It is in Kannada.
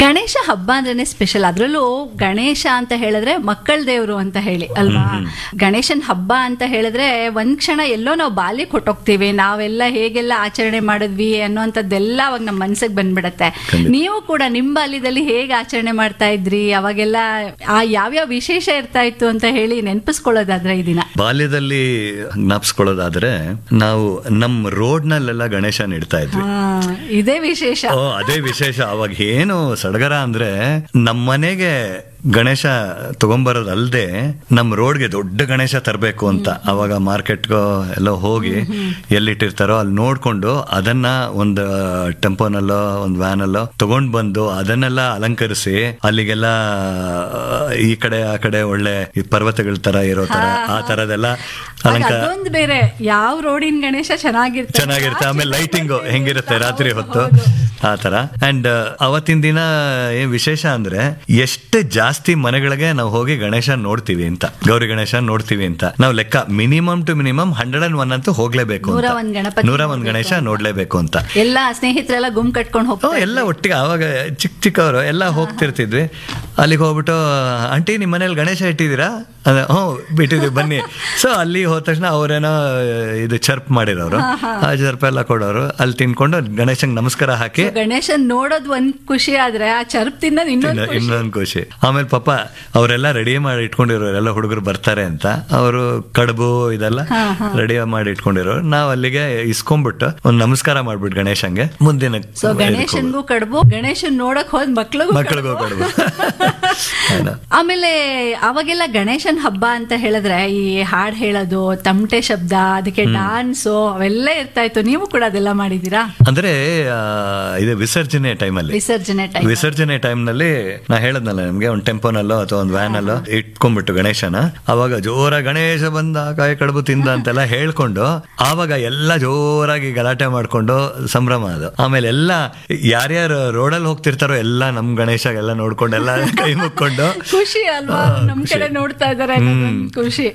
ಗಣೇಶ ಹಬ್ಬ ಅಂದ್ರೇನೆ ಸ್ಪೆಷಲ್ ಅದ್ರಲ್ಲೂ ಗಣೇಶ ಅಂತ ಹೇಳಿದ್ರೆ ಮಕ್ಕಳ ದೇವ್ರು ಅಂತ ಹೇಳಿ ಅಲ್ವಾ ಗಣೇಶನ್ ಹಬ್ಬ ಅಂತ ಹೇಳಿದ್ರೆ ಒಂದ್ ಕ್ಷಣ ಎಲ್ಲೋ ನಾವು ಬಾಲ್ಯಕ್ಕೆ ಹೊಟ್ಟೋಗ್ತೀವಿ ನಾವೆಲ್ಲ ಹೇಗೆಲ್ಲ ಆಚರಣೆ ಮಾಡಿದ್ವಿ ಅನ್ನೋಂಥದ್ದೆಲ್ಲ ಅವಾಗ ನಮ್ಮ ಮನ್ಸಿಗೆ ಬಂದ್ಬಿಡತ್ತೆ ನೀವು ಕೂಡ ನಿಮ್ ಬಾಲ್ಯದಲ್ಲಿ ಹೇಗೆ ಆಚರಣೆ ಮಾಡ್ತಾ ಇದ್ರಿ ಅವಾಗೆಲ್ಲ ಆ ಯಾವ್ಯಾವ ವಿಶೇಷ ಇರ್ತಾ ಇತ್ತು ಅಂತ ಹೇಳಿ ನೆನಪಿಸ್ಕೊಳ್ಳೋದಾದ್ರೆ ಈ ದಿನ ಬಾಲ್ಯದಲ್ಲಿ ಜ್ಞಾಪಿಸ್ಕೊಳ್ಳೋದಾದ್ರೆ ನಾವು ನಮ್ ರೋಡ್ ನಲ್ಲೆಲ್ಲ ಗಣೇಶ ಇಡ್ತಾ ಇದ್ವಿ ಹಾ, ಇದೇ ವಿಶೇಷ ಓ ಅದೇ ವಿಶೇಷ ಅವಾಗ ಏನು ಸಡಗರ ಅಂದ್ರೆ ನಮ್ಮನೆಗೆ ಗಣೇಶ ತಗೊಂಬರೋದಲ್ದೆ ನಮ್ಮ ರೋಡ್ಗೆ ದೊಡ್ಡ ಗಣೇಶ ತರಬೇಕು ಅಂತ ಅವಾಗ ಮಾರ್ಕೆಟ್ಗೋ ಎಲ್ಲ ಹೋಗಿ ಎಲ್ಲಿಟ್ಟಿರ್ತಾರೋ ಅಲ್ಲಿ ನೋಡ್ಕೊಂಡು ಅದನ್ನ ಒಂದು ಟೆಂಪೋನಲ್ಲೋ ಒಂದು ವ್ಯಾನಲ್ಲೋ ತಗೊಂಡ್ ಬಂದು ಅದನ್ನೆಲ್ಲ ಅಲಂಕರಿಸಿ ಅಲ್ಲಿಗೆಲ್ಲ ಈ ಕಡೆ ಆ ಕಡೆ ಒಳ್ಳೆ ಈ ಪರ್ವತಗಳ ತರ ಇರೋ ತರ ಆ ತರದೆಲ್ಲ ಅಲಂಕಾರ ಅದೊಂದು ಬೇರೆ ಯಾವ ರೋಡಿನ ಗಣೇಶ ಚೆನ್ನಾಗಿರ್ತದೆ ಚೆನ್ನಾಗಿರುತ್ತೆ ಆಮೇಲೆ ಲೈಟಿಂಗ್ ಹೆಂಗಿರುತ್ತೆ ರಾತ್ರಿ ಹೊತ್ತು ಆ ತರ ಅಂಡ್ ಅವತ್ತಿನ ದಿನ ಏನ್ ವಿಶೇಷ ಅಂದ್ರೆ ಎಷ್ಟು ಜಾಸ್ತಿ ಮನೆಗಳಿಗೆ ನಾವು ಹೋಗಿ ಗಣೇಶ ನೋಡ್ತೀವಿ ಅಂತ ಗೌರಿ ಗಣೇಶ ನೋಡ್ತೀವಿ ಅಂತ ನಾವು ಲೆಕ್ಕ minimum to minimum hundred and one ಅಂತೂ ಹೋಗ್ಲೇಬೇಕು ನೂರ ಅಂತ ಒಂದ್ ಗಣಪತಿ ನೂರ ಒಂದ್ ಗಣೇಶ ನೋಡ್ಲೇಬೇಕು ಅಂತ ಎಲ್ಲ ಸ್ನೇಹಿತರೆಲ್ಲ ಗುಂಪು ಕಟ್ಕೊಂಡು ಓ ಹೋಗ್ತಾರೆ ಎಲ್ಲ ಒಟ್ಟಿಗೆ ಆವಾಗ ಚಿಕ್ಕ ಚಿಕ್ಕವರು ಎಲ್ಲ ಹೋಗ್ತಿರ್ತಿದ್ವಿ ಅಲ್ಲಿಗೆ ಹೋಗ್ಬಿಟ್ಟು ಆಂಟಿ ನಿಮ್ಮ ಮನೇಲಿ ಗಣೇಶ ಇಟ್ಟಿದ್ದೀರಾ ಅದೇ ಹ್ಞೂ ಬಿಟ್ಟಿದ್ವಿ ಬನ್ನಿ ಸೊ ಅಲ್ಲಿ ಹೋದ ತಕ್ಷಣ ಅವರೇನೋ ಇದು ಚರ್ಪ್ ಮಾಡಿರೋರು ಆ ಚರ್ಪ್ ಎಲ್ಲ ಕೊಡೋರು ಅಲ್ಲಿ ತಿನ್ಕೊಂಡು ಗಣೇಶಂಗೆ ನಮಸ್ಕಾರ ಹಾಕಿ ಗಣೇಶನ್ ನೋಡೋದ್ ಒಂದ್ ಖುಷಿ ಆದ್ರೆ ಆ ಚರ್ಪ್ ತಿನ್ನೋದು ಇನ್ನೊಂದು ಖುಷಿ ಇನ್ನೊಂದು ಖುಷಿ ಆಮೇಲೆ ಪಾಪ ಅವರೆಲ್ಲ ರೆಡಿ ಮಾಡಿ ಇಟ್ಕೊಂಡಿರೋರು ಎಲ್ಲ ಹುಡುಗರು ಬರ್ತಾರೆ ಅಂತ ಅವರು ಕಡುಬು ಇದೆಲ್ಲ ರೆಡಿ ಮಾಡಿ ಇಟ್ಕೊಂಡಿರೋರು ನಾವು ಅಲ್ಲಿಗೆ ಇಸ್ಕೊಂಡ್ಬಿಟ್ಟು ಒಂದು ನಮಸ್ಕಾರ ಮಾಡ್ಬಿಟ್ಟು ಗಣೇಶಂಗೆ ಮುಂದಿನ ಸೊ ಗಣೇಶನ್ಗೂ ಕಡುಬು ಗಣೇಶನ್ ನೋಡಕ್ ಹೋದ್ ಮಕ್ಳಿಗೂ ಮಕ್ಕಳಿಗೂ ಕಡುಬು ಏನೋ. ಆಮೇಲೆ ಅವಾಗೆಲ್ಲ ಗಣೇಶನ್ ಹಬ್ಬ ಅಂತ ಹೇಳಿದ್ರೆ ಈ ಹಾಡ್ ಹೇಳೋದು ತಮಟೆ ಶಬ್ದ ಅದಕ್ಕೆ ಡಾನ್ಸು ಅವೆಲ್ಲ ಇರ್ತಾ ಇತ್ತು ನೀವು ಕೂಡ ಅದೆಲ್ಲ ಮಾಡಿದೀರಾ ಅಂದ್ರೆ ಆ, ಇದು ವಿಸರ್ಜನೆ ಟೈಮಲ್ಲಿ ವಿಸರ್ಜನೆ ಟೈಮ್ ವಿಸರ್ಜನೆ ಟೈಮ್ ನಲ್ಲಿ ನಾ ಹೇಳದ್ನಲ್ಲ ನಿಮ್ಗೆ ಒಂದು ಟೆಂಪೋನಲ್ಲೋ ಅಥವಾ ಒಂದು ವ್ಯಾನ್ ಅಲ್ಲೋ ಇಟ್ಕೊಂಡ್ಬಿಟ್ಟು ಗಣೇಶನ ಅವಾಗ ಜೋರ ಗಣೇಶ ಬಂದ ಕಾಯಿ ಕಡುಬು ತಿಂದ ಅಂತೆಲ್ಲ ಹೇಳ್ಕೊಂಡು ಆವಾಗ ಎಲ್ಲ ಜೋರಾಗಿ ಗಲಾಟೆ ಮಾಡ್ಕೊಂಡು ಸಂಭ್ರಮ ಅದು ಆಮೇಲೆ ಎಲ್ಲ ಯಾರ್ಯಾರು ರೋಡಲ್ಲಿ ಹೋಗ್ತಿರ್ತಾರೋ ಎಲ್ಲ ನಮ್ ಗಣೇಶ ಎಲ್ಲ ನೋಡ್ಕೊಂಡು ಎಲ್ಲ ಕೈ ಮುಕ್ಕೊಂಡು ಖುಷಿ ಅಲ್ವಾ ನಮ್ ಕಡೆ ನೋಡ್ತಾ ಇದಾರೆ ಅನ್ನೋದೊಂದ್ ಖುಷಿ